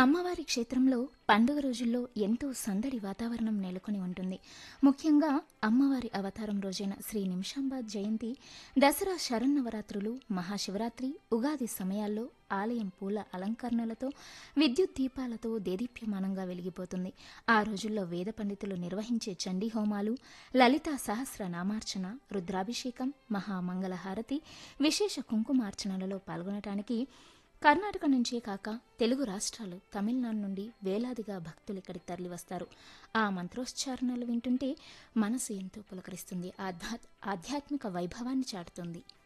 అమ్మవారి క్షేత్రంలో పండుగ రోజుల్లో ఎంతో సందడి వాతావరణం నెలకొని ఉంటుంది ముఖ్యంగా అమ్మవారి అవతారం రోజైన శ్రీ నిమిషాంబ జయంతి దసరా శరన్నవరాత్రులు మహాశివరాత్రి ఉగాది సమయాల్లో ఆలయం పూల అలంకరణలతో విద్యుత్ దీపాలతో దేదీప్యమానంగా వెలిగిపోతుంది ఆ రోజుల్లో వేద పండితులు నిర్వహించే చండీ హోమాలు లలితా సహస్ర నామార్చన రుద్రాభిషేకం మహామంగళహారతి విశేష కుంకుమార్చనలలో పాల్గొనటానికి కర్ణాటక నుంచే కాక తెలుగు రాష్ట్రాలు తమిళనాడు నుండి వేలాదిగా భక్తులు ఇక్కడికి తరలివస్తారు ఆ మంత్రోచ్చారణలు వింటుంటే మనసు ఎంతో పులకరిస్తుంది ఆధ్యాత్ ఆధ్యాత్మిక వైభవాన్ని చాటుతుంది